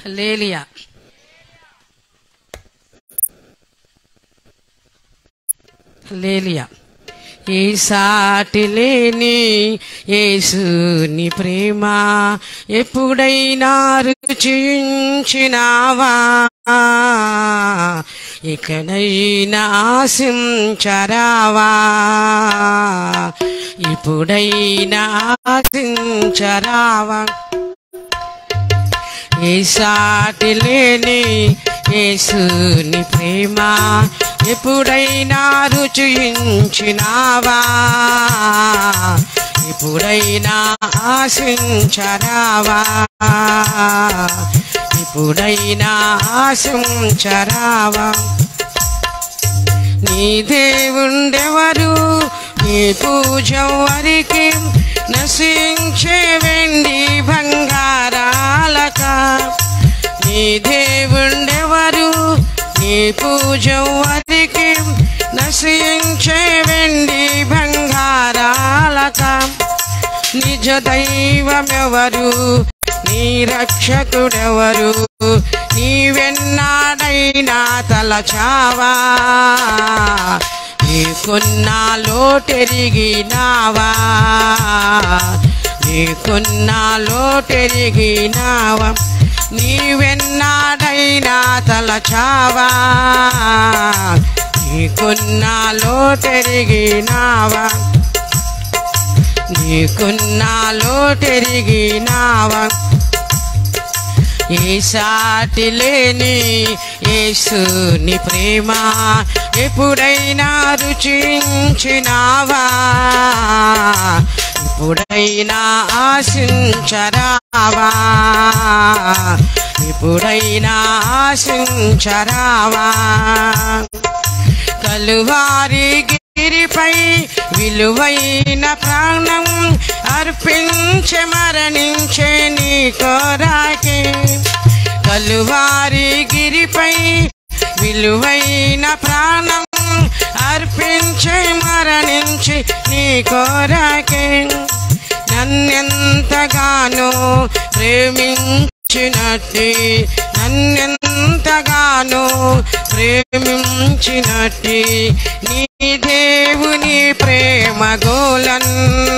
లేలియా లేలియా ఏ సాటి లేని యేసుని ప్రేమ ఎప్పుడైనా రుచించినావా ఇకనైనా ఆశించరావా ఇప్పుడైనా ఆశించరావా ఏ సాటి లేని యేసుని ప్రేమ ఎప్పుడైనా రుచించినావా ఇప్పుడైనా ఆశించరావా ఇప్పుడైనా ఆశించరావా నీ దేవుండెవరు నీ పూజ వరికి నశించే వెండి బంగారాలక నీ దేవుండెవరు నీ పూజ వరికి నశించే వెండి బంగారాలక నిజ దైవమెవరు నీ రక్షకుడెవరు నీవెన్నాడైనా తలచావా నీకున్నాలో టెరిగినావా నీకున్నాలో టెరిగినావా నీవెన్నాడైనా తలచావా నీకున్నాలో టెరిగినావా నీకున్నాలో టెరిగినావా ఏ సాటి లేని యేసుని ప్రేమ ఎప్పుడైనా రుచించినావా ఇప్పుడైనా ఆశించరావా ఇప్పుడైనా ఆశించరావా కలువారి గిరిపై విలువైన ప్రాణం అర్పించే మరణించే నీ కోరాకే కలువారి గిరిపై విలువైన ప్రాణం అర్పించే మరణించి నీ కోరాకే నన్నెంతగానో ప్రేమించినట్టి నన్నెంతగానో ప్రేమించినట్టి నీ దేవుని ప్రేమ గోలన్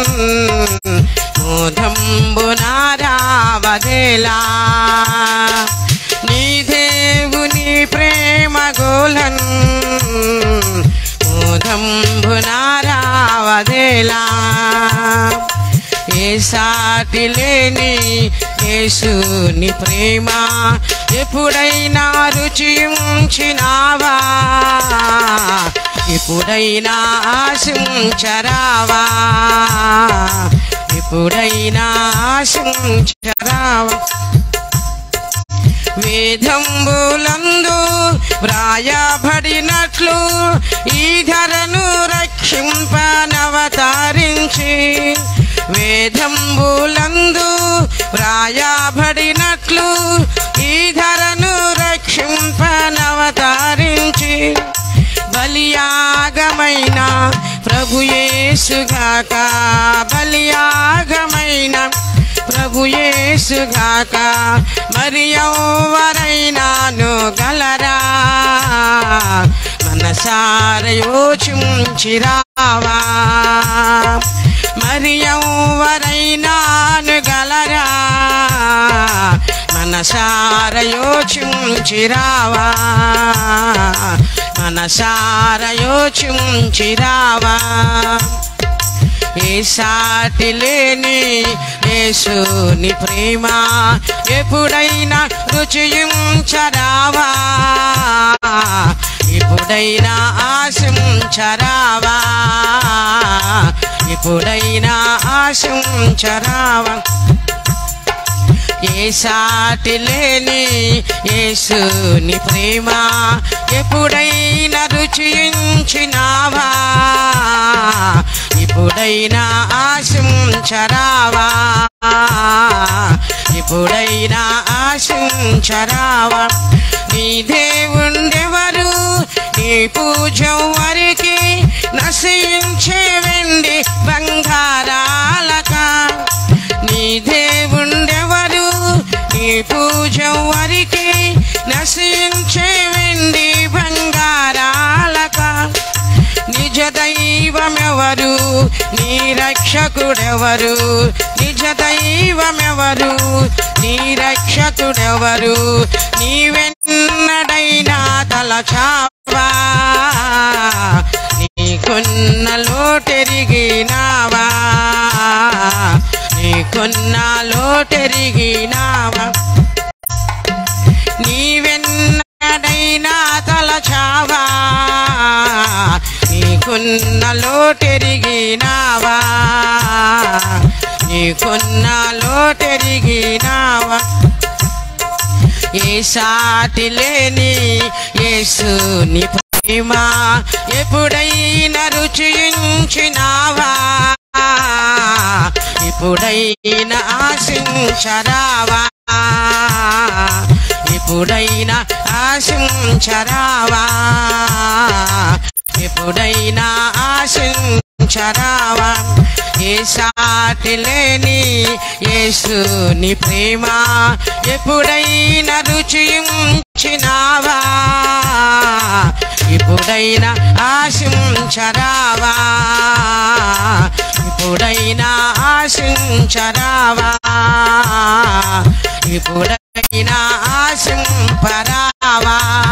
మోదంబునారావదేలా నీ దేవుని ప్రేమ గోలన్ మోదంబునారావదేలా ఏ సాటి లేని యేసుని ప్రేమ ఎప్పుడైనా రుచించినావా ఎప్పుడైనా ఆశించరావా ఎప్పుడైనా ఆశించరావా వేదంబులందు వ్రాయబడినట్లు ఈ ధరను రక్షింపనవతరించి వేదంబులందు వ్రాయబడినట్లు ఈ ధరను రక్షింపనవతరించి బలియాగమైన ప్రభుయేసుగాక బలియాగమైన ప్రభుయేసుగాక మరి ఎవరైనాను గలరా మనసార యోచించిరావా మరి ఎవరైనాను గలరా మనసార యోచించిరావా మనసార యోచించిరావా ఏ సాటి లేని యేసుని ప్రేమ ఎప్పుడైనా రుచించరావా ఇప్పుడైనా ఆశించరావా ఇప్పుడైనా ఆశించరావా ఏ సాటి లేని యేసుని ప్రేమ ఎప్పుడైనా రుచించినావా ఇప్పుడైనా ఆశించరావా ఇప్పుడైనా ఆశించరావా నీ దేవుండెవరు నీ పూజ వరికి నశించే వెండి బంగారాలక నీ దేవుండెవరు నీ పూజ వరికి నీ రక్షకుడెవరు నిజ దైవమెవరు నీ రక్షకుడెవరు నీవెన్నడైనా తలచావా నీకున్న లోటెరిగినావా నీకున్న లోటెరిగినావా నీవెన్నడైనా తలచావా నీకున్న లోటెరిగినావా నీకున్న లోటెరిగినావా ఏ సాటి లేని యేసుని ప్రేమ ఎప్పుడైనా రుచించినావా ఎప్పుడైనా ఆశించరావా ఎప్పుడైనా ఆశించరావా ఎప్పుడైనా ఆశించరావా ఏ సాటి లేని యేసుని ప్రేమ ఎప్పుడైనా రుచించినావా ఇప్పుడైనా ఆశించరావా ఇప్పుడైనా ఆశించరావా ఇప్పుడైనా ఆశింపరావా